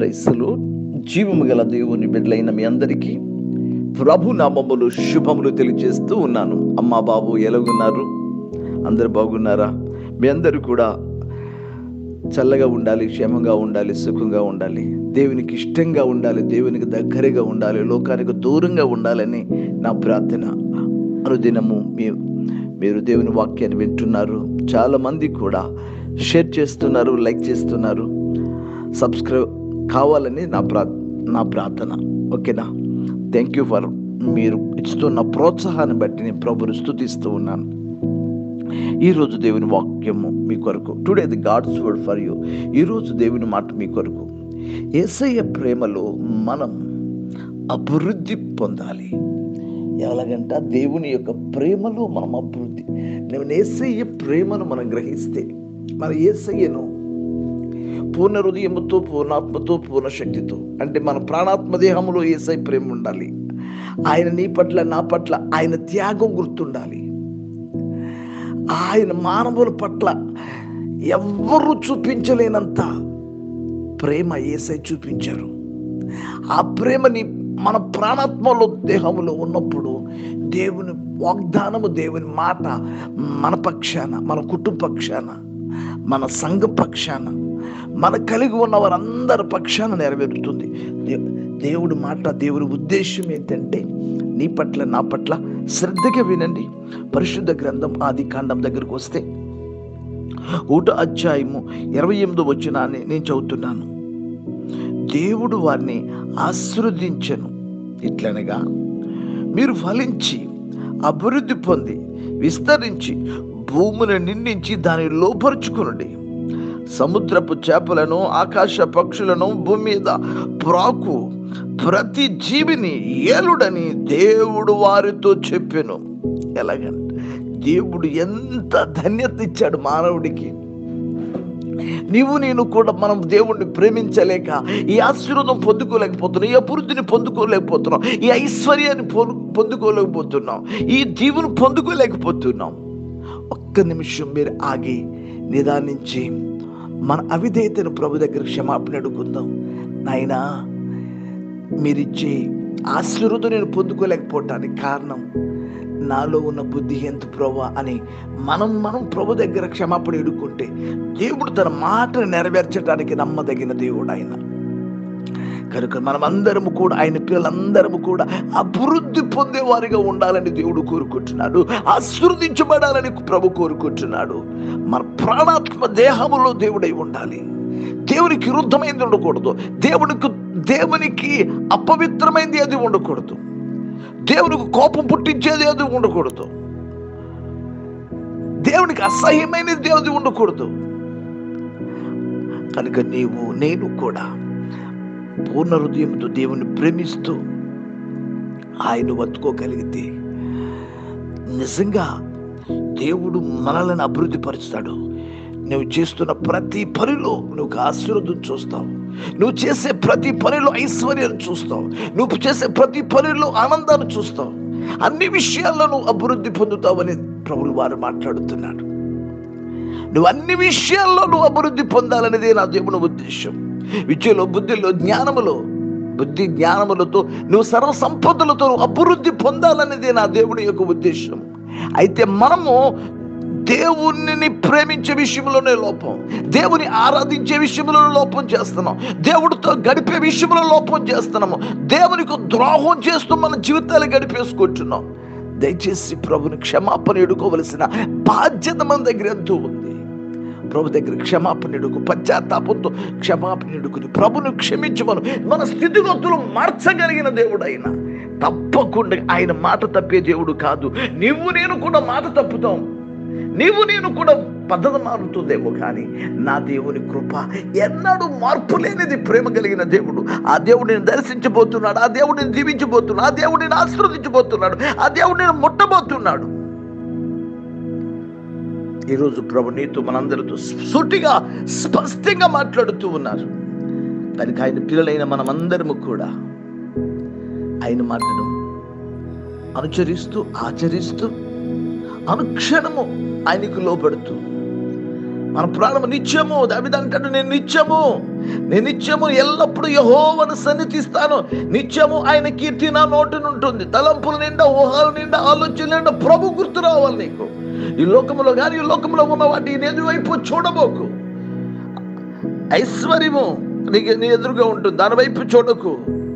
క్రైస్తలు జీవము గల దేవుని బిడ్డలైన మీ అందరికీ ప్రభు నామములు శుభములు తెలియజేస్తూ ఉన్నాను అమ్మా బాబు ఎలాగున్నారు అందరు బాగున్నారా మీ అందరూ కూడా చల్లగా ఉండాలి క్షేమంగా ఉండాలి సుఖంగా ఉండాలి దేవునికి ఇష్టంగా ఉండాలి దేవునికి దగ్గరగా ఉండాలి లోకానికి దూరంగా ఉండాలని నా ప్రార్థన అనుదినము మీ మీరు దేవుని వాక్యాన్ని వింటున్నారు చాలా మంది కూడా షేర్ చేస్తున్నారు లైక్ చేస్తున్నారు సబ్స్క్రైబ్ కావాలని నా ప్రా నా ప్రార్థన ఓకేనా థ్యాంక్ యూ ఫర్ మీరు ఇస్తున్న ప్రోత్సాహాన్ని బట్టి నేను ప్రభుని స్థుతిస్తూ ఉన్నాను ఈరోజు దేవుని వాక్యము మీ కొరకు today the God's word for you ఈరోజు దేవుని మాట మీ కొరకు ఏసయ్య ప్రేమలో మనం అభివృద్ధి పొందాలి ఎలాగంట దేవుని యొక్క ప్రేమలో మనం అభివృద్ధి నేను ఏసయ్య ప్రేమను మనం గ్రహిస్తే మన ఏసయ్యను పూర్ణ హృదయముతో పూర్ణాత్మతో పూర్ణ శక్తితో అంటే మన ప్రాణాత్మ దేహంలో ఏసై ప్రేమ ఉండాలి ఆయన నీ పట్ల నా పట్ల ఆయన త్యాగం గుర్తుండాలి ఆయన మానవుల పట్ల ఎవ్వరూ చూపించలేనంత ప్రేమ ఏసై చూపించారు ఆ ప్రేమని మన ప్రాణాత్మలో దేహంలో ఉన్నప్పుడు దేవుని వాగ్దానము దేవుని మాట మన పక్షాన మన కుటుంబ పక్షాన మన సంఘ పక్షాన మన కలిగి ఉన్న వారందరి పక్షాన నెరవేరుతుంది దే- దేవుడి మాట దేవుడి ఉద్దేశం ఏంటంటే నీ పట్ల నా పట్ల శ్రద్ధగా వినండి పరిశుద్ధ గ్రంథం ఆది కాండం దగ్గరకు వస్తే ఊట అధ్యాయము ఇరవై ఎనిమిదో వచ్చిన నేను చదువుతున్నాను దేవుడు వారిని ఆశీర్వదించను ఇట్లనగా మీరు ఫలించి అభివృద్ధి పొంది విస్తరించి భూమిని నిండించి దాన్ని లోపరుచుకునండి సముద్రపు చేపలను ఆకాశ పక్షులను భూమి మీద ప్రాకు ప్రతి జీవిని ఏలుడని దేవుడు వారితో చెప్పెను ఎలాగంటే దేవుడు ఎంత ధన్యత ఇచ్చాడు మానవుడికి నీవు నేను కూడా మనం దేవుణ్ణి ప్రేమించలేక ఈ ఆశీర్వాదం పొందుకోలేకపోతున్నాం ఈ అభివృద్ధిని పొందుకోలేకపోతున్నాం ఈ ఐశ్వర్యాన్ని పొందు పొందుకోలేకపోతున్నాం ఈ దీవును పొందుకోలేకపోతున్నాం ఒక్క నిమిషం మీరు ఆగి నిదానించి మన అవిధేయతను ప్రభు దగ్గర క్షమాపణ అడుగుకుందాం నాయనా మీరిచ్చే ఆశీర్వాదం నేను పొందుకోలేకపోవటానికి కారణం నాలో ఉన్న బుద్ధి ఎంత ప్రభా అని మనం మనం ప్రభు దగ్గర క్షమాపణ ఎడుకుంటే దేవుడు తన మాటను నెరవేర్చడానికి నమ్మదగిన దేవుడు ఆయన కనుక మనమందరము కూడా ఆయన పిల్లలందరము కూడా అభివృద్ధి పొందేవారిగా ఉండాలని దేవుడు కోరుకుంటున్నాడు ఆశీర్వదించబడాలని ప్రభు కోరుకుంటున్నాడు మన ప్రాణాత్మ దేహములో దేవుడై ఉండాలి దేవునికి విరుద్ధమైనది ఉండకూడదు దేవునికి దేవునికి అపవిత్రమైనది అది ఉండకూడదు దేవునికి కోపం పుట్టించేది అది ఉండకూడదు దేవునికి అసహ్యమైనది అది ఉండకూడదు కనుక నీవు నేను కూడా పూర్ణ హృదయంతో దేవుని ప్రేమిస్తూ ఆయన వత్తుకోగలిగితే నిజంగా దేవుడు మనల్ని అభివృద్ధి పరుస్తాడు నువ్వు చేస్తున్న ప్రతి పనిలో నువ్వు ఆశీర్వదం చూస్తావు నువ్వు చేసే ప్రతి పనిలో ఐశ్వర్యాన్ని చూస్తావు నువ్వు చేసే ప్రతి పనిలో ఆనందాన్ని చూస్తావు అన్ని విషయాల్లో నువ్వు అభివృద్ధి పొందుతావని ప్రభులు వారు మాట్లాడుతున్నాడు నువ్వు అన్ని విషయాల్లో నువ్వు అభివృద్ధి పొందాలనేదే నా దేవుని ఉద్దేశం విద్యలో బుద్ధిలో జ్ఞానములో బుద్ధి జ్ఞానములతో నువ్వు సర్వ సంపదలతో నువ్వు అభివృద్ధి పొందాలనేదే నా దేవుని యొక్క ఉద్దేశం అయితే మనము దేవుణ్ణి ప్రేమించే విషయంలోనే లోపం దేవుని ఆరాధించే విషయంలో లోపం చేస్తున్నాం దేవుడితో గడిపే విషయంలో లోపం చేస్తున్నాము దేవునికి ద్రోహం చేస్తూ మన జీవితాలు గడిపేసుకుంటున్నాం దయచేసి ప్రభుని క్షమాపణ ఎడుకోవలసిన బాధ్యత మన దగ్గర ఎంతో ఉంది ప్రభు దగ్గర క్షమాపణ ఎడుకు పశ్చాత్తాపంతో క్షమాపణ ఎడుకుని ప్రభుని క్షమించమను మన స్థితిగతులు మార్చగలిగిన దేవుడు ఆయన తప్పకుండా ఆయన మాట తప్పే దేవుడు కాదు నువ్వు నేను కూడా మాట తప్పుతాం నీవు నేను కూడా పద్ధతి మారుతుందేమో కానీ నా దేవుని కృప ఎన్నడూ మార్పు లేనిది ప్రేమ కలిగిన దేవుడు ఆ దేవుడిని దర్శించబోతున్నాడు ఆ దేవుడిని దీవించబోతున్నాడు ఆ దేవుడిని ఆశీర్వదించబోతున్నాడు ఆ దేవుడిని ముట్టబోతున్నాడు ఈరోజు ప్రభు నీతో మనందరితో సూటిగా స్పష్టంగా మాట్లాడుతూ ఉన్నారు కనుక ఆయన పిల్లలైన మనమందరము కూడా ఆయన మాటను అనుచరిస్తూ ఆచరిస్తూ అనుక్షణము ఆయనకు లోబడుతూ మన ప్రాణము నిత్యము దావిద అంటాడు నేను నిత్యము నేను నిత్యము ఎల్లప్పుడూ యహోవను సన్నిధిస్తాను నిత్యము ఆయన కీర్తి నా నోటి ఉంటుంది తలంపుల నిండా ఊహల నిండా ఆలోచన నిండా ప్రభు గుర్తు రావాలి నీకు ఈ లోకములో కానీ ఈ లోకంలో ఉన్న వాటి నీ ఎదురువైపు చూడబోకు ఐశ్వర్యము నీకు నీ ఎదురుగా ఉంటుంది దాని వైపు చూడకు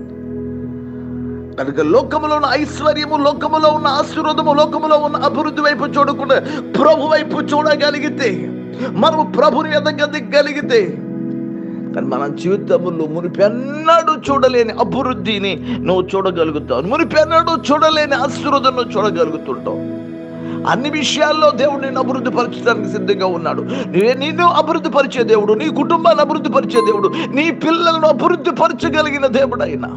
కనుక లోకములో ఉన్న ఐశ్వర్యము లోకములో ఉన్న ఆశీర్వాదము లోకములో ఉన్న అభివృద్ధి వైపు చూడకుండా ప్రభు వైపు చూడగలిగితే మనము ప్రభుని ఎదగలిగితే కానీ మన జీవితంలో మునిపెన్నడూ చూడలేని అభివృద్ధిని నువ్వు చూడగలుగుతావు మునిపెన్నడూ చూడలేని ఆశీర్వాదం నువ్వు చూడగలుగుతుంటావు అన్ని విషయాల్లో దేవుడు నిన్ను అభివృద్ధి పరచడానికి సిద్ధంగా ఉన్నాడు నువ్వే నిన్ను అభివృద్ధి పరిచే దేవుడు నీ కుటుంబాన్ని అభివృద్ధి పరిచే దేవుడు నీ పిల్లలను అభివృద్ధి పరచగలిగిన దేవుడు అయినా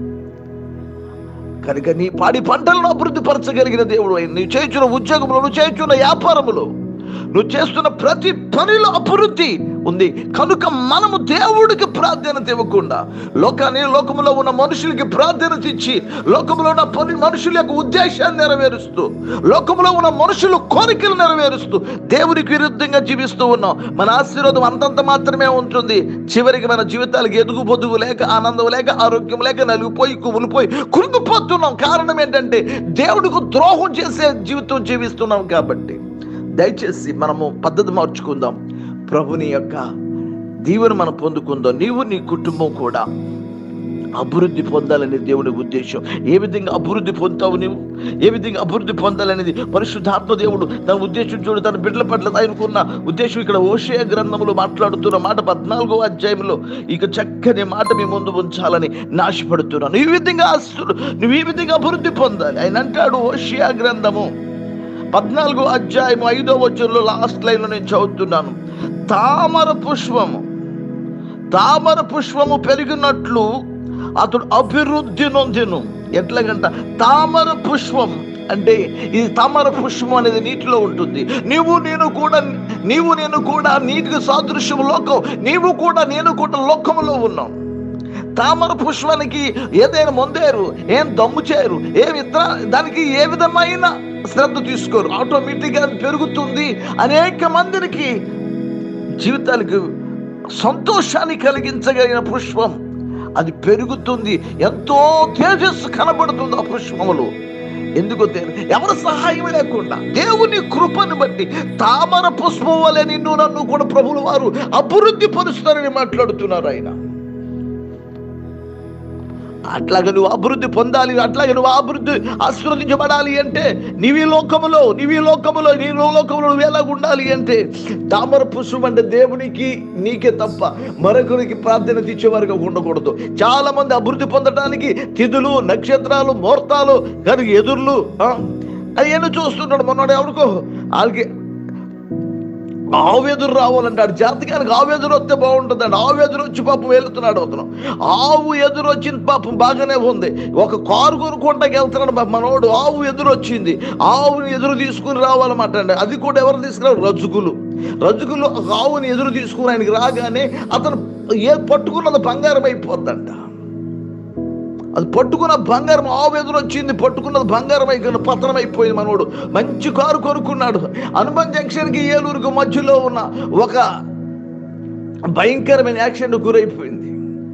కనుక నీ పాడి పంటలను అభివృద్ధి పరచగలిగిన దేవుడు అయిన నువ్వు చేస్తున్న ఉద్యోగంలో నువ్వు చేస్తున్న వ్యాపారములో నువ్వు చేస్తున్న ప్రతి పనిలో అభివృద్ధి ఉంది కనుక మనము దేవుడికి ప్రాధాన్యత ఇవ్వకుండా లోకాన్ని లోకములో ఉన్న మనుషులకి ప్రాధాన్యత ఇచ్చి లోకములో ఉన్న పని మనుషుల యొక్క ఉద్దేశాన్ని నెరవేరుస్తూ లోకములో ఉన్న మనుషుల కోరికలు నెరవేరుస్తూ దేవునికి విరుద్ధంగా జీవిస్తూ ఉన్నాం మన ఆశీర్వాదం అంతంత మాత్రమే ఉంటుంది చివరికి మన జీవితాలకు ఎదుగు పొదుగు లేక ఆనందం లేక ఆరోగ్యం లేక నలిగిపోయి కుమిలిపోయి కురుకుపోతున్నాం కారణం ఏంటంటే దేవుడికి ద్రోహం చేసే జీవితం జీవిస్తున్నాం కాబట్టి దయచేసి మనము పద్ధతి మార్చుకుందాం ప్రభుని యొక్క దీవెన మనం పొందుకుందాం నీవు నీ కుటుంబం కూడా అభివృద్ధి పొందాలనే దేవుని ఉద్దేశం ఏ విధంగా అభివృద్ధి పొందుతావు నీవు ఏ విధంగా అభివృద్ధి పొందాలనేది పరిశుద్ధాత్మ దేవుడు తన ఉద్దేశం చూడు తన బిడ్డల పట్ల ఆయనకున్న ఉద్దేశం ఇక్కడ ఓషయ గ్రంథములు మాట్లాడుతున్న మాట పద్నాలుగో అధ్యాయంలో ఇక చక్కని మాట మీ ముందు ఉంచాలని నాశపడుతున్నాను ఈ విధంగా ఆస్తులు నువ్వు ఈ విధంగా అభివృద్ధి పొందాలి ఆయన అంటాడు ఓషియా గ్రంథము పద్నాలుగో అధ్యాయం ఐదో వచ్చంలో లాస్ట్ లైన్ నేను చదువుతున్నాను తామర పుష్పము తామర పుష్పము పెరిగినట్లు అతడు అభివృద్ధి నొందిను ఎట్లాగంట తామర పుష్పం అంటే ఇది తామర పుష్పం అనేది నీటిలో ఉంటుంది నీవు నేను కూడా నీవు నేను కూడా నీటికి సాదృశ్యం లోకం నీవు కూడా నేను కూడా లోకములో ఉన్నాం తామర పుష్పానికి ఏదైనా మొందేరు ఏం దమ్ము చేయరు ఏ విత్తన దానికి ఏ విధమైన శ్రద్ధ తీసుకోరు ఆటోమేటిక్గా అది పెరుగుతుంది అనేక మందికి జీవితాలకు సంతోషాన్ని కలిగించగలిగిన పుష్పం అది పెరుగుతుంది ఎంతో తేజస్సు కనబడుతుంది ఆ పుష్పములు ఎందుకో తెలియదు ఎవరి సహాయం లేకుండా దేవుని కృపను బట్టి తామర పుష్పం వలె నిన్ను నన్ను కూడా ప్రభులు వారు అభివృద్ధి పరుస్తారని మాట్లాడుతున్నారు ఆయన అట్లాగే నువ్వు అభివృద్ధి పొందాలి అట్లాగే నువ్వు అభివృద్ధి ఆశీర్వదించబడాలి అంటే నీవి లోకములో నీవి లోకములో నీ లోకములో నువ్వు ఎలా ఉండాలి అంటే తామర పుష్పం అంటే దేవునికి నీకే తప్ప మరొకరికి ప్రార్థన ఇచ్చేవారుగా ఉండకూడదు చాలా మంది అభివృద్ధి పొందడానికి తిథులు నక్షత్రాలు ముహూర్తాలు కానీ ఎదుర్లు అది ఎన్నో చూస్తున్నాడు మొన్నడు ఎవరికో వాళ్ళకి ఆవేదురు రావాలంటాడు జాతకానికి ఆవేదురు వస్తే బాగుంటుందండి ఆవేదురు వచ్చి పాపం వెళ్తున్నాడు అతను ఆవు ఎదురు వచ్చింది పాపం బాగానే ఉంది ఒక కారు కొనుక్కుంటాకి వెళ్తున్నాడు పాపం మనోడు ఆవు ఎదురు వచ్చింది ఆవుని ఎదురు తీసుకుని రావాలన్నమాట అండి అది కూడా ఎవరు తీసుకురారు రజుకులు రజుకులు ఆవుని ఎదురు తీసుకుని ఆయనకి రాగానే అతను ఏ పట్టుకున్నది బంగారం అయిపోద్దంట అది పట్టుకున్న బంగారం ఆవు ఎదురు వచ్చింది పట్టుకున్నది బంగారం అయిపోయింది పతనం అయిపోయింది మనోడు మంచి కారు కొనుక్కున్నాడు హనుమాన్ జంక్షన్కి ఏలూరుకు మధ్యలో ఉన్న ఒక భయంకరమైన యాక్సిడెంట్ గురైపోయింది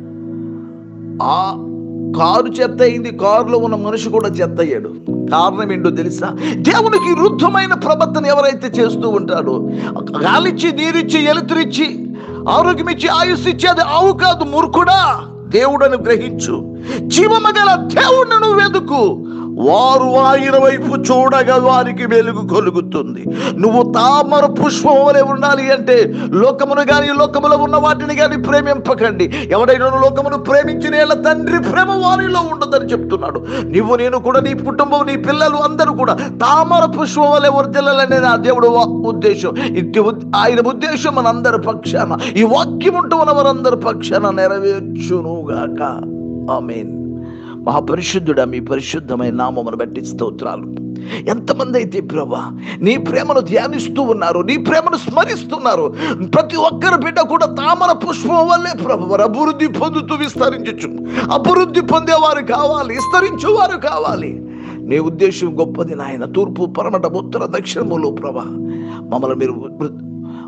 ఆ కారు చెత్త అయింది కారులో ఉన్న మనిషి కూడా చెత్త అయ్యాడు కారణం ఏంటో తెలుసా దేవునికి వృద్ధమైన ప్రవర్తన ఎవరైతే చేస్తూ ఉంటాడో గాలిచ్చి నీరిచ్చి ఎలుతురిచ్చి ఆరోగ్యం ఇచ్చి ఆయుస్సు ఇచ్చి అది ఆవు కాదు మూర్ఖుడా దేవుడని గ్రహించు జీవమగల దేవుడిని నువ్వు వెతుకు వారు ఆయన వైపు చూడగా వారికి వెలుగు కలుగుతుంది నువ్వు తామర పుష్పం వలె ఉండాలి అంటే లోకమును గాని లోకములో ఉన్న వాటిని గాని ప్రేమింపకండి ఎవడైనా లోకమును ప్రేమించిన ఏళ్ళ తండ్రి ప్రేమ వారిలో ఉండదని చెప్తున్నాడు నువ్వు నేను కూడా నీ కుటుంబం నీ పిల్లలు అందరూ కూడా తామర పుష్పం వలె వర్దిల్లాలనే నా దేవుడు వా- ఉద్దేశం ఇది ఉద్- ఆయన ఉద్దేశం మనందరి పక్షాన ఈ వాక్యం ఉంటూ ఉన్న వారందరి పక్షాన నెరవేర్చునుగాక ఆమేన్ మహాపరిశుద్ధుడా మీ పరిశుద్ధమైన నామమును బట్టి స్తోత్రాలు ఎంతమంది అయితే ప్రభా నీ ప్రేమను ధ్యానిస్తూ ఉన్నారు నీ ప్రేమను స్మరిస్తున్నారు ప్రతి ఒక్కరి బిడ్డ కూడా తామర పుష్పం వల్లే ప్రభు వారు అభివృద్ధి పొందుతూ విస్తరించచ్చు అభివృద్ధి పొందేవారు కావాలి విస్తరించేవారు కావాలి నీ ఉద్దేశం గొప్పది నాయన తూర్పు పరమట ఉత్తర దక్షిణములు ప్రభా మమ్మల్ని మీరు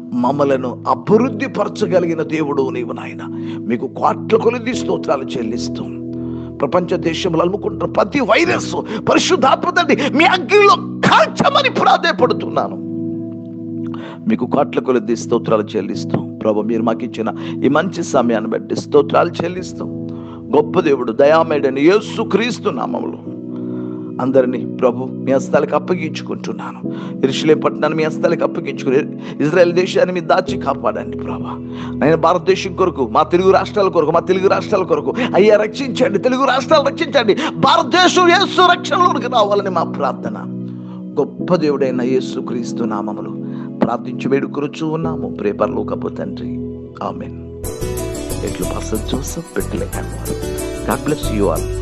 మమ్మలను అభివృద్ధి పరచగలిగిన దేవుడు నీవు నాయన మీకు కోట్ల కొలిది స్తోత్రాలు చెల్లిస్తూ ప్రపంచ దేశంలో అలుముకుంటున్న ప్రతి వైరస్ పరిశుద్ధాత్మ తండ్రి మీ అగ్నిలో కాల్చమని ప్రాధేయపడుతున్నాను మీకు కోట్ల కొలది స్తోత్రాలు చెల్లిస్తూ ప్రభు మీరు మాకు ఇచ్చిన ఈ మంచి సమయాన్ని బట్టి స్తోత్రాలు చెల్లిస్తూ గొప్ప దేవుడు దయామేడని యేసు క్రీస్తు నామములు అందరినీ ప్రభు మీ హస్తాలకు అప్పగించుకుంటున్నాను ఇరుషులేం పట్టణాన్ని మీ హస్తాలకు అప్పగించుకుని ఇజ్రాయెల్ దేశాన్ని మీ దాచి కాపాడండి ప్రభా నేను భారతదేశం కొరకు మా తెలుగు రాష్ట్రాల కొరకు మా తెలుగు రాష్ట్రాల కొరకు అయ్యా రక్షించండి తెలుగు రాష్ట్రాలు రక్షించండి భారతదేశం యేసు రక్షణలోనికి రావాలని మా ప్రార్థన గొప్ప దేవుడైన యేసు క్రీస్తు నామములు ప్రార్థించి వేడుకొరుచు ఉన్నాము ప్రేపర్లోకపు తండ్రి ఆమెన్ ఎట్లు పాస్టర్ జోసఫ్ పెట్టలేక గాడ్ బ్లెస్ యు ఆల్